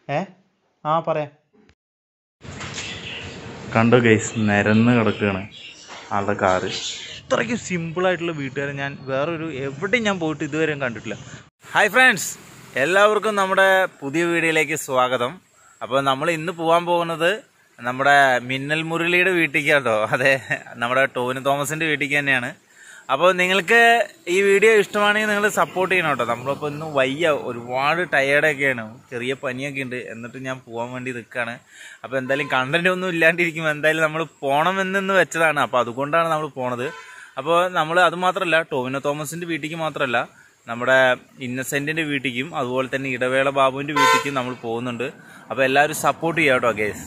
ഏ ആ പറയാം കണ്ടോ ഗൈസ് നിരന്ന് കിടക്കുകയാണ് ആളുടെ കാറ് ഇത്രയ്ക്ക് സിമ്പിളായിട്ടുള്ള വീട്ടുകാരെ ഞാൻ വേറൊരു എവിടെയും ഞാൻ പോയിട്ട് ഇതുവരെയും കണ്ടിട്ടില്ല ഹായ് ഫ്രണ്ട്സ് എല്ലാവർക്കും നമ്മുടെ പുതിയ വീഡിയോയിലേക്ക് സ്വാഗതം അപ്പോൾ നമ്മൾ ഇന്ന് പോകാൻ പോകുന്നത് നമ്മുടെ മിന്നൽ മുരളിയുടെ വീട്ടിലേക്ക് കേട്ടോ അതെ നമ്മുടെ ടോവിന് തോമസിന്റെ വീട്ടിലേക്ക് തന്നെയാണ് അപ്പോൾ നിങ്ങൾക്ക് ഈ വീഡിയോ ഇഷ്ടമാണെങ്കിൽ നിങ്ങൾ സപ്പോർട്ട് ചെയ്യണം കേട്ടോ നമ്മളിപ്പോൾ ഇന്ന് വയ്യ ഒരുപാട് ടയേർഡൊക്കെയാണ് ചെറിയ പനിയൊക്കെ ഉണ്ട് എന്നിട്ട് ഞാൻ പോകാൻ വേണ്ടി നിൽക്കുകയാണ് അപ്പോൾ എന്തായാലും കണ്ടന്റ് ഒന്നും ഇല്ലാണ്ടിരിക്കും എന്തായാലും നമ്മൾ പോകണമെന്ന് വെച്ചതാണ് അപ്പോൾ അതുകൊണ്ടാണ് നമ്മൾ പോണത് അപ്പോൾ നമ്മൾ അത് മാത്രമല്ല ടോവിനോ തോമസിന്റെ വീട്ടിലേക്ക് മാത്രമല്ല നമ്മുടെ ഇന്നസെന്റിന്റെ വീട്ടിലേക്കും അതുപോലെ തന്നെ ഇടവേള ബാബുവിന്റെ വീട്ടിലേക്കും നമ്മൾ പോകുന്നുണ്ട് അപ്പോൾ എല്ലാവരും സപ്പോർട്ട് ചെയ്യാം കേട്ടോ ഗേസ്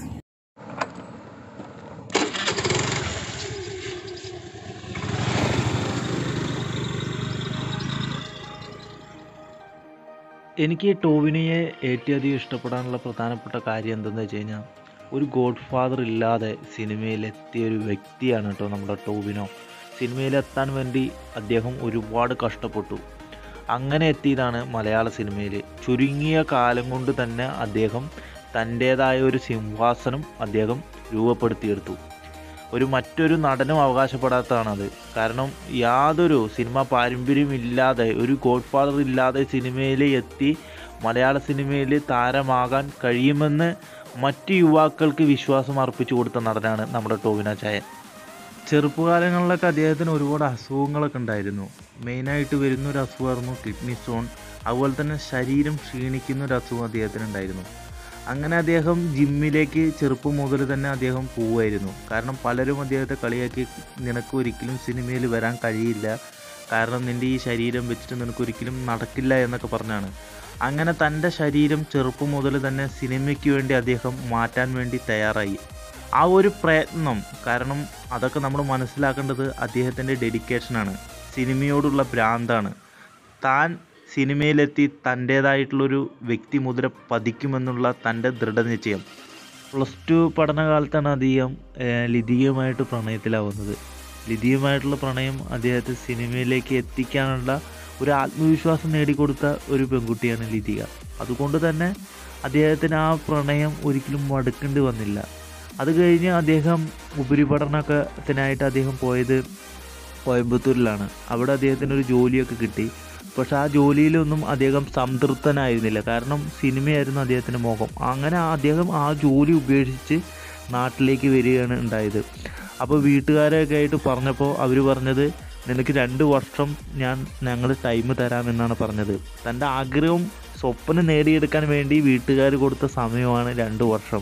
എനിക്ക് ടോവിനയെ ഏറ്റവും അധികം ഇഷ്ടപ്പെടാനുള്ള പ്രധാനപ്പെട്ട കാര്യം എന്തെന്ന് വെച്ച് കഴിഞ്ഞാൽ ഒരു ഗോഡ് ഫാദർ ഇല്ലാതെ സിനിമയിലെത്തിയ ഒരു വ്യക്തിയാണ് കേട്ടോ നമ്മുടെ ടോവിനോ സിനിമയിലെത്താൻ വേണ്ടി അദ്ദേഹം ഒരുപാട് കഷ്ടപ്പെട്ടു അങ്ങനെ എത്തിയതാണ് മലയാള സിനിമയിൽ ചുരുങ്ങിയ കാലം കൊണ്ട് തന്നെ അദ്ദേഹം തൻ്റേതായ ഒരു സിംഹാസനം അദ്ദേഹം രൂപപ്പെടുത്തിയെടുത്തു ഒരു മറ്റൊരു നടനും അവകാശപ്പെടാത്തതാണത് കാരണം യാതൊരു സിനിമ പാരമ്പര്യമില്ലാതെ ഒരു ഗോഡ് ഫാദർ ഇല്ലാതെ സിനിമയിൽ എത്തി മലയാള സിനിമയിൽ താരമാകാൻ കഴിയുമെന്ന് മറ്റു യുവാക്കൾക്ക് വിശ്വാസം അർപ്പിച്ചു കൊടുത്ത നടനാണ് നമ്മുടെ ടോവിന ചായൻ ചെറുപ്പകാലങ്ങളിലൊക്കെ അദ്ദേഹത്തിന് ഒരുപാട് അസുഖങ്ങളൊക്കെ ഉണ്ടായിരുന്നു മെയിനായിട്ട് വരുന്ന ഒരു അസുഖമായിരുന്നു കിഡ്നി സ്റ്റോൺ അതുപോലെ തന്നെ ശരീരം ക്ഷീണിക്കുന്ന ഒരു അസുഖം അദ്ദേഹത്തിന് ഉണ്ടായിരുന്നു അങ്ങനെ അദ്ദേഹം ജിമ്മിലേക്ക് ചെറുപ്പം മുതൽ തന്നെ അദ്ദേഹം പോവുമായിരുന്നു കാരണം പലരും അദ്ദേഹത്തെ കളിയാക്കി നിനക്ക് ഒരിക്കലും സിനിമയിൽ വരാൻ കഴിയില്ല കാരണം നിൻ്റെ ഈ ശരീരം വെച്ചിട്ട് നിനക്ക് ഒരിക്കലും നടക്കില്ല എന്നൊക്കെ പറഞ്ഞാണ് അങ്ങനെ തൻ്റെ ശരീരം ചെറുപ്പം മുതൽ തന്നെ സിനിമയ്ക്ക് വേണ്ടി അദ്ദേഹം മാറ്റാൻ വേണ്ടി തയ്യാറായി ആ ഒരു പ്രയത്നം കാരണം അതൊക്കെ നമ്മൾ മനസ്സിലാക്കേണ്ടത് അദ്ദേഹത്തിൻ്റെ ഡെഡിക്കേഷനാണ് സിനിമയോടുള്ള ഭ്രാന്താണ് താൻ സിനിമയിലെത്തി തൻ്റേതായിട്ടുള്ളൊരു വ്യക്തിമുദ്ര പതിക്കുമെന്നുള്ള തൻ്റെ ദൃഢനിശ്ചയം പ്ലസ് ടു പഠനകാലത്താണ് അദ്ദേഹം ഏഹ്, ലിതികയുമായിട്ട് പ്രണയത്തിലാവുന്നത് ലിതിയുമായിട്ടുള്ള പ്രണയം അദ്ദേഹത്തെ സിനിമയിലേക്ക് എത്തിക്കാനുള്ള ഒരു ആത്മവിശ്വാസം നേടിക്കൊടുത്ത ഒരു പെൺകുട്ടിയാണ് ലിതിക അതുകൊണ്ട് തന്നെ അദ്ദേഹത്തിന് ആ പ്രണയം ഒരിക്കലും മടുക്കേണ്ടി വന്നില്ല അത് കഴിഞ്ഞ് അദ്ദേഹം ഉപരിപഠനത്തിനായിട്ട് അദ്ദേഹം പോയത് കോയമ്പത്തൂരിലാണ് അവിടെ അദ്ദേഹത്തിന് ഒരു ജോലിയൊക്കെ കിട്ടി പക്ഷെ ആ ജോലിയിലൊന്നും അദ്ദേഹം സംതൃപ്തനായിരുന്നില്ല കാരണം സിനിമയായിരുന്നു അദ്ദേഹത്തിൻ്റെ മോഹം അങ്ങനെ ആ- അദ്ദേഹം ആ ജോലി ഉപേക്ഷിച്ച് നാട്ടിലേക്ക് വരികയാണ് ഉണ്ടായത് അപ്പോൾ വീട്ടുകാരൊക്കെ ആയിട്ട് പറഞ്ഞപ്പോൾ അവർ പറഞ്ഞത് നിനക്ക് രണ്ട് വർഷം ഞാൻ ഞങ്ങൾ ടൈം തരാമെന്നാണ് പറഞ്ഞത് തൻ്റെ ആഗ്രഹം സ്വപ്നം നേടിയെടുക്കാൻ വേണ്ടി വീട്ടുകാർ കൊടുത്ത സമയമാണ് രണ്ട് വർഷം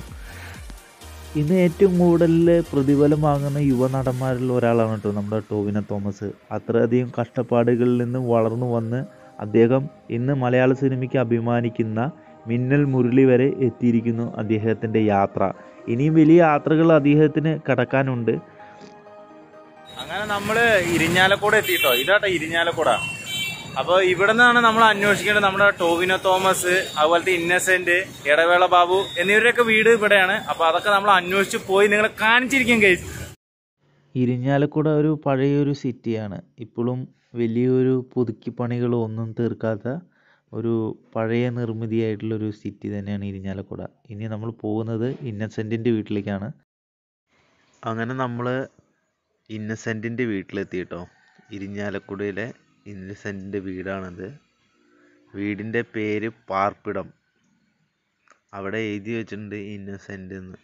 ഇന്ന് ഏറ്റവും കൂടുതൽ പ്രതിഫലം വാങ്ങുന്ന യുവനടന്മാരിൽ ഒരാളാണ് കേട്ടോ നമ്മുടെ ടോവിനോ തോമസ് അത്രയധികം കഷ്ടപ്പാടുകളിൽ നിന്ന് വളർന്നു വന്ന് അദ്ദേഹം ഇന്ന് മലയാള സിനിമയ്ക്ക് അഭിമാനിക്കുന്ന മിന്നൽ മുരളി വരെ എത്തിയിരിക്കുന്നു അദ്ദേഹത്തിൻ്റെ യാത്ര ഇനിയും വലിയ യാത്രകൾ അദ്ദേഹത്തിന് കടക്കാനുണ്ട് അങ്ങനെ നമ്മൾ ഇരിഞ്ഞാലക്കൂടെ എത്തിയിട്ടോ ഇതാട്ടോ ഇരിഞ്ഞാലക്കൂട അപ്പോൾ ഇവിടെ നിന്നാണ് നമ്മൾ അന്വേഷിക്കേണ്ടത് നമ്മുടെ ടോവിനോ തോമസ് അതുപോലത്തെ ഇന്നസെന്റ് ഇടവേള ബാബു എന്നിവരുടെയൊക്കെ വീട് ഇവിടെയാണ് അപ്പോൾ അതൊക്കെ നമ്മൾ അന്വേഷിച്ച് പോയി നിങ്ങളെ കാണിച്ചിരിക്കും കേസ് ഇരിഞ്ഞാലക്കുട ഒരു പഴയൊരു സിറ്റിയാണ് ഇപ്പോഴും വലിയൊരു പുതുക്കി പണികളോ ഒന്നും തീർക്കാത്ത ഒരു പഴയ നിർമ്മിതിയായിട്ടുള്ളൊരു സിറ്റി തന്നെയാണ് ഇരിഞ്ഞാലക്കുട ഇനി നമ്മൾ പോകുന്നത് ഇന്നസെൻറ്റിൻ്റെ വീട്ടിലേക്കാണ് അങ്ങനെ നമ്മൾ ഇന്നസെൻറ്റിൻ്റെ വീട്ടിലെത്തി കേട്ടോ ഇരിഞ്ഞാലക്കുടയിലെ ഇന്നസെൻറ്റിൻ്റെ വീടാണിത് വീടിൻ്റെ പേര് പാർപ്പിടം അവിടെ എഴുതി വെച്ചിട്ടുണ്ട് ഇന്നസെൻ്റ് എന്ന്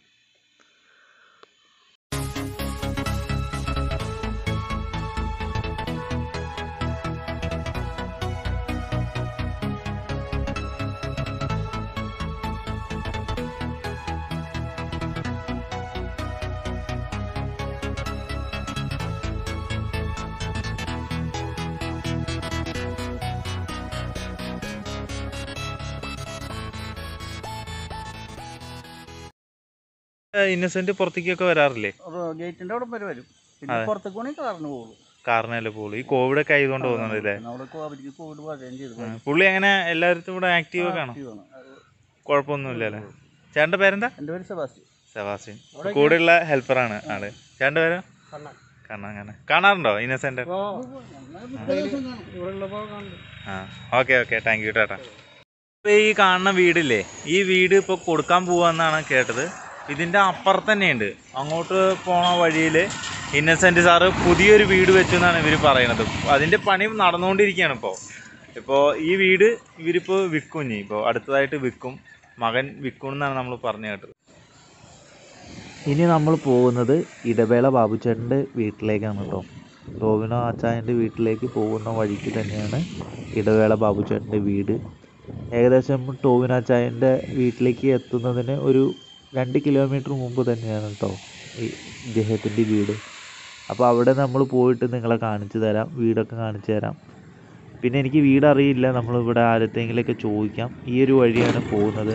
ഇന്നസെന്റ് പുറത്തേക്കൊക്കെ വരാറില്ലേ ഗേറ്റിന്റെ അവിടെ വരെ വരും പിന്നെ അതെ. പുറത്തേക്ക് വേണമെങ്കിൽ കാറിന് പോകുള്ളൂ കാറിനല്ലേ പോകുള്ളൂ ഈ കോവിഡ് ഒക്കെ ആയതുകൊണ്ട് തോന്നുന്നുണ്ട് അല്ലേ പിന്നെ അവിടെ കോ- അവർക്ക് കോവിഡ് പറയുകയും ചെയ്തു ആ, പുള്ളി എങ്ങനെ എല്ലാവരും ഇവിടെ ആക്റ്റീവ് ഒക്കെ ആണോ Active ആണ്. അത് കുഴപ്പമൊന്നുമില്ല അല്ലേ ചേട്ടൻ്റെ പേരെന്താ എൻ്റെ പേര് സെബാസ്റ്റ്യൻ സെബാസ്റ്റ്യൻ കൂടെയുള്ള ഹെൽപ്പറാണ് ആള് ചേട്ടൻ്റെ പേരോ കണ്ണ അങ്ങനെ കാണാറുണ്ടോ ഇന്നസെന്റ് ഇവിടെ ഉള്ളപ്പോൾ കാണും ആ ഓക്കെ ഓക്കെ താങ്ക് യു ടാറ്റാ ഇപ്പൊ ഈ കാണുന്ന വീടില്ലേ ഈ വീട് ഇപ്പോൾ കൊടുക്കാൻ പോവാന്നാണ് കേട്ടത് ഇതിൻ്റെ അപ്പുറത്ത് തന്നെയുണ്ട് അങ്ങോട്ട് പോണ വഴിയിൽ ഇന്നസെൻറ്റ് സാറ് പുതിയൊരു വീട് വെച്ചു എന്നാണ് ഇവർ പറയണത് അതിൻ്റെ പണി നടന്നുകൊണ്ടിരിക്കുകയാണ് ഇപ്പോൾ ഇപ്പോൾ ഈ വീട് ഇവരിപ്പോൾ വിൽക്കും ഇനി ഇപ്പോൾ അടുത്തതായിട്ട് വിൽക്കും മകൻ വിൽക്കും എന്നാണ് നമ്മൾ പറഞ്ഞു കേട്ടത് ഇനി നമ്മൾ പോകുന്നത് ഇടവേള ബാബുച്ചേട്ടൻ്റെ വീട്ടിലേക്കാണ് കേട്ടോ ടോവിനോ ആച്ചായൻ്റെ വീട്ടിലേക്ക് പോകുന്ന വഴിക്ക് തന്നെയാണ് ഇടവേള ബാബുച്ചേട്ടൻ്റെ വീട് ഏകദേശം ടോവിനോ ആച്ചായൻ്റെ വീട്ടിലേക്ക് എത്തുന്നതിന് ഒരു രണ്ട് കിലോമീറ്റർ മുമ്പ് തന്നെയാണ് കേട്ടോ ഈ ഇദ്ദേഹത്തിൻ്റെ വീട് അപ്പോൾ അവിടെ നമ്മൾ പോയിട്ട് നിങ്ങളെ കാണിച്ചു തരാം വീടൊക്കെ കാണിച്ചു തരാം പിന്നെ എനിക്ക് വീട് അറിയില്ല നമ്മളിവിടെ ആരത്തെങ്കിലൊക്കെ ചോദിക്കാം ഈ ഒരു വഴിയാണ് പോകുന്നത്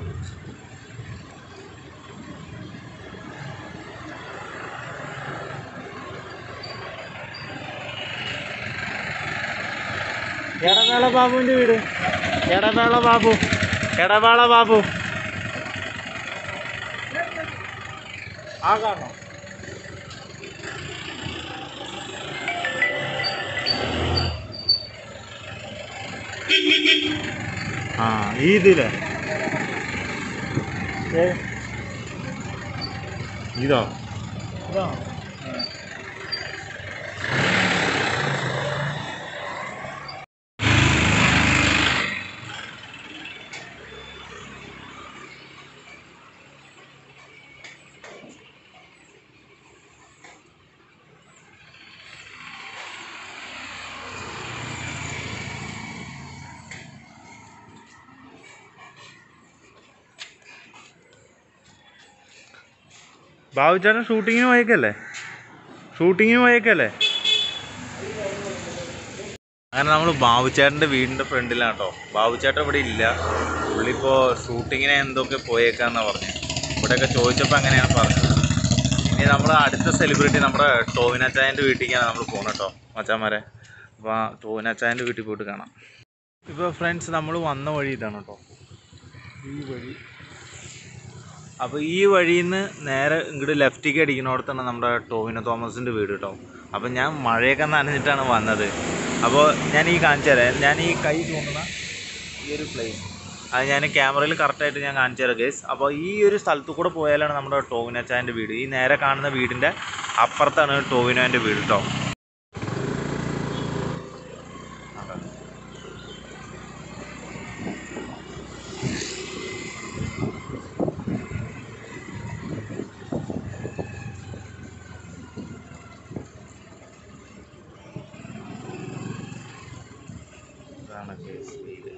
എടവേള ബാബുവിൻ്റെ വീട് എടവേള ബാബു എടവേള ബാബു ആ കാണോ ആ ഈ ഇതിലെ ഏ? ഇതോ ഇതോ ബാബുചേട്ടൻ ഷൂട്ടിങ്ങിന് പോയേക്കല്ലേ ഷൂട്ടിങ്ങിന് പോയേക്കല്ലേ അങ്ങനെ നമ്മൾ ബാബുചേട്ടൻ്റെ വീടിൻ്റെ ഫ്രണ്ടിലാണ് കേട്ടോ ബാബുചേട്ടൻ ഇവിടെ ഇല്ല പുള്ളിപ്പോൾ ഷൂട്ടിങ്ങിന് എന്തൊക്കെ പോയേക്കാന്നാ പറഞ്ഞത് ഇവിടെയൊക്കെ ചോദിച്ചപ്പോൾ അങ്ങനെയാണ് പറഞ്ഞത് ഇനി നമ്മൾ അടുത്ത സെലിബ്രിറ്റി നമ്മുടെ ടോവിനച്ചായൻ്റെ വീട്ടിലേക്കാണ് നമ്മൾ പോകുന്നത് കേട്ടോ മച്ചാന്മാരെ അപ്പോൾ ടോവിനച്ചായൻ്റെ വീട്ടിൽ പോയിട്ട് കാണാം ഇപ്പോൾ ഫ്രണ്ട്സ് നമ്മൾ വന്ന വഴി ഇതാണ് കേട്ടോ ഈ വഴി അപ്പോൾ ഈ വഴിയിൽ നിന്ന് നേരെ ഇങ്ങോട്ട് ലെഫ്റ്റിലേക്ക് അടിക്കുന്നിടത്താണ് നമ്മുടെ ടോവിനോ തോമസിൻ്റെ വീട് കേട്ടോ അപ്പോൾ ഞാൻ മഴയൊക്കെ നനഞ്ഞിട്ടാണ് വന്നത് അപ്പോൾ ഞാൻ ഈ കാണിച്ചു തരാം ഞാൻ ഈ കൈ ചൂണ്ടുന്ന ഈ ഒരു പ്ലെയിൻ അത് ഞാൻ ക്യാമറയിൽ കറക്റ്റായിട്ട് ഞാൻ കാണിച്ചു തരാം ഗേസ് അപ്പോൾ ഈ ഒരു സ്ഥലത്ത് കൂടെ പോയാലാണ് നമ്മുടെ ടോവിനോച്ചായൻ്റെ വീട് ഈ നേരെ കാണുന്ന വീടിൻ്റെ അപ്പുറത്താണ് ടോവിനോൻ്റെ വീട് കേട്ടോ ഇതാണ് ഗേസ് വീട്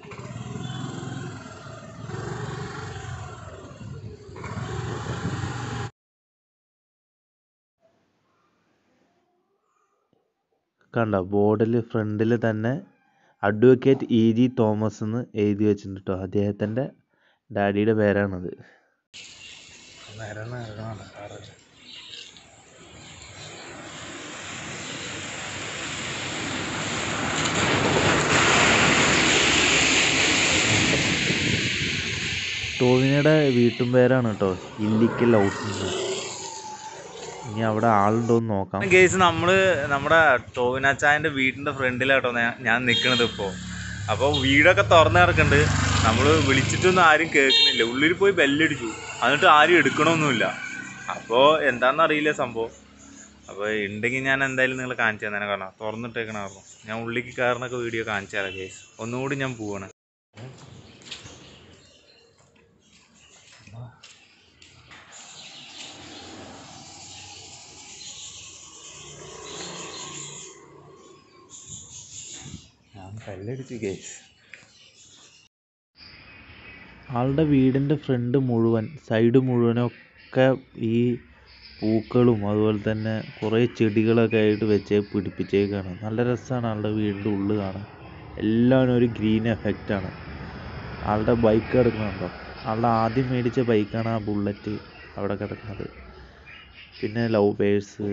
കണ്ട ബോർഡിൽ ഫ്രണ്ടിൽ തന്നെ അഡ്വക്കേറ്റ് ഇ ജി തോമസ് എന്ന് എഴുതി വെച്ചിട്ടുണ്ട് കേട്ടോ അദ്ദേഹത്തിൻ്റെ ഡാഡിയുടെ പേരാണത് ടോവിനയുടെ വീട്ടും പേരാണ് കേട്ടോ ഇല്ലിക്കൽ ഹൗസ് എന്ന് ഇനി അവിടെ ആളുണ്ടോ എന്ന് നോക്കാം കേസ് നമ്മള് നമ്മുടെ ടോവിനാച്ചായന്റെ വീടിന്റെ ഫ്രണ്ടിലാട്ടോ ഞാൻ- ഞാൻ നിൽക്കണത് ഇപ്പോൾ അപ്പോൾ വീടൊക്കെ തുറന്നു കിടക്കുന്നുണ്ട് നമ്മൾ വിളിച്ചിട്ടൊന്നും ആരും കേൾക്കുന്നില്ല ഉള്ളിൽ പോയി ബെല്ലടിച്ചു എന്നിട്ട് ആരും എടുക്കണമൊന്നുമില്ല അപ്പോൾ എന്താണെന്ന് അറിയില്ല സംഭവം അപ്പോൾ ഉണ്ടെങ്കിൽ ഞാൻ എന്തായാലും നിങ്ങൾ കാണിച്ചു തന്നെ കാരണം തുറന്നിട്ടേക്കണമായിരുന്നു ഞാൻ ഉള്ളിലേക്ക് കയറുന്നൊക്കെ വീഡിയോ കാണിച്ചു തരാം കേസ് ഒന്നുകൂടി ഞാൻ പോവാണ് ഞാൻ ബെല്ലടിച്ചു കേസ് ആളുടെ വീടിൻ്റെ ഫ്രണ്ട് മുഴുവൻ സൈഡ് മുഴുവനൊക്കെ ഈ പൂക്കളും അതുപോലെ തന്നെ കുറേ ചെടികളൊക്കെ ആയിട്ട് വെച്ച് പിടിപ്പിച്ചേക്കാണ് നല്ല രസമാണ് ആളുടെ വീടിൻ്റെ ഉള്ളിൽ കാണാൻ എല്ലാവരും ഒരു ഗ്രീൻ എഫക്റ്റാണ് ആളുടെ ബൈക്ക് കിടക്കുന്നുണ്ടോ ആളുടെ ആദ്യം മേടിച്ച ബൈക്കാണ് ആ ബുള്ളറ്റ് അവിടെ കിടക്കുന്നത് പിന്നെ ലവ് ബേഴ്സ്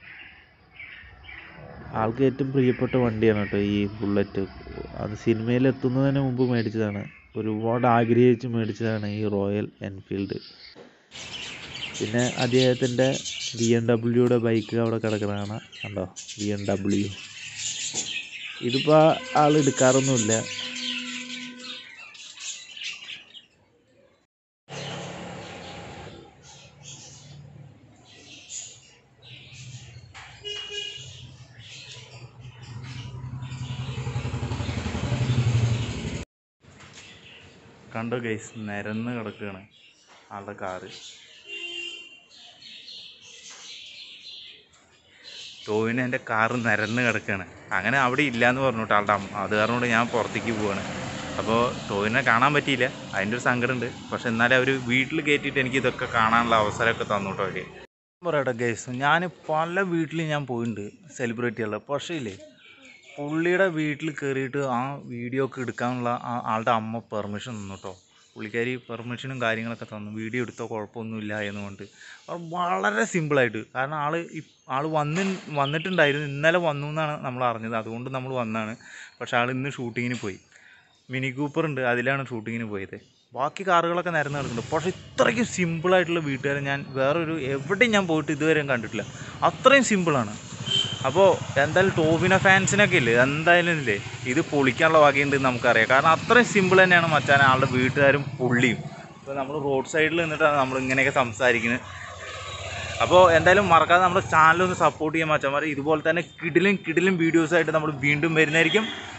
ആൾക്ക് ഏറ്റവും പ്രിയപ്പെട്ട വണ്ടിയാണ് കേട്ടോ ഈ ബുള്ളറ്റ് അത് സിനിമയിൽ എത്തുന്നതിന് മുമ്പ് മേടിച്ചതാണ് ഒരുപാട് ആഗ്രഹിച്ച് മേടിച്ചതാണ് ഈ റോയൽ എൻഫീൽഡ് പിന്നെ അദ്ദേഹത്തിൻ്റെ ബി എം ഡബ്ല്യൂയുടെ ബൈക്ക് അവിടെ കിടക്കുന്നതാണ് കണ്ടോ ബി എം ഡബ്ല്യു ഇതിപ്പോൾ ആൾ എടുക്കാറൊന്നുമില്ല കണ്ടോ ഗൈസ് നിരന്ന് കിടക്കുകയാണ് ആളുടെ കാറ് ടോവിന് എൻ്റെ കാറ് നിരന്ന് കിടക്കുകയാണ് അങ്ങനെ അവിടെ ഇല്ലയെന്ന് പറഞ്ഞു കേട്ടോ ആളുടെ അമ്മ അത് കാരണം കൊണ്ട് ഞാൻ പുറത്തേക്ക് പോവാണ് അപ്പോൾ ടോവിനെ കാണാൻ പറ്റിയില്ല അതിൻ്റെ ഒരു സങ്കടമുണ്ട് പക്ഷെ എന്നാലും അവർ വീട്ടിൽ കയറ്റിയിട്ട് എനിക്ക് ഇതൊക്കെ കാണാനുള്ള അവസരമൊക്കെ തന്നു കേട്ടോ അവർ പറയട്ടെ ഗൈസ് ഞാൻ പല വീട്ടിൽ ഞാൻ പോയിട്ടുണ്ട് സെലിബ്രിറ്റികളുടെ പക്ഷേ ഇല്ലേ പുള്ളിയുടെ വീട്ടിൽ കയറിയിട്ട് ആ വീഡിയോ ഒക്കെ എടുക്കാനുള്ള ആ ആളുടെ അമ്മ പെർമിഷൻ തന്നു കേട്ടോ പുള്ളിക്കാരി പെർമിഷനും കാര്യങ്ങളൊക്കെ തന്നു വീഡിയോ എടുത്തോ കുഴപ്പമൊന്നുമില്ല എന്നുകൊണ്ട് അത് വളരെ സിമ്പിളായിട്ട് കാരണം ആൾ ആൾ വന്ന് വന്നിട്ടുണ്ടായിരുന്നു ഇന്നലെ വന്നു എന്നാണ് നമ്മൾ അറിഞ്ഞത് അതുകൊണ്ട് നമ്മൾ വന്നതാണ് പക്ഷേ ആൾ ഇന്ന് ഷൂട്ടിങ്ങിന് പോയി മിനി കൂപ്പർ ഉണ്ട് അതിലാണ് ഷൂട്ടിങ്ങിന് പോയത് ബാക്കി കാറുകളൊക്കെ നിരന്ന് കിടക്കുന്നുണ്ട് പക്ഷേ ഇത്രയ്ക്കും സിമ്പിളായിട്ടുള്ള വീട്ടുകാരെ ഞാൻ വേറൊരു എവിടെയും ഞാൻ പോയിട്ട് ഇതുവരെയും കണ്ടിട്ടില്ല അത്രയും സിമ്പിളാണ് അപ്പോൾ എന്തായാലും ടോവിനോ ഫാൻസിനൊക്കെ ഇല്ലേ എന്തായാലും ഇല്ലേ ഇത് പൊളിക്കാനുള്ള വകയുണ്ട് നമുക്കറിയാം കാരണം അത്രയും സിമ്പിൾ തന്നെയാണ് മച്ചാൻ ആളുടെ വീട്ടുകാരും പുള്ളിയും ഇപ്പോൾ നമ്മൾ റോഡ് സൈഡിൽ നിന്നിട്ടാണ് നമ്മൾ ഇങ്ങനെയൊക്കെ സംസാരിക്കുന്നത് അപ്പോൾ എന്തായാലും മറക്കാതെ നമ്മുടെ ചാനൽ ഒന്ന് സപ്പോർട്ട് ചെയ്യാൻ മച്ചന്മാർ ഇതുപോലെ തന്നെ കിടിലും കിടിലും വീഡിയോസായിട്ട് നമ്മൾ വീണ്ടും വരുന്നതായിരിക്കും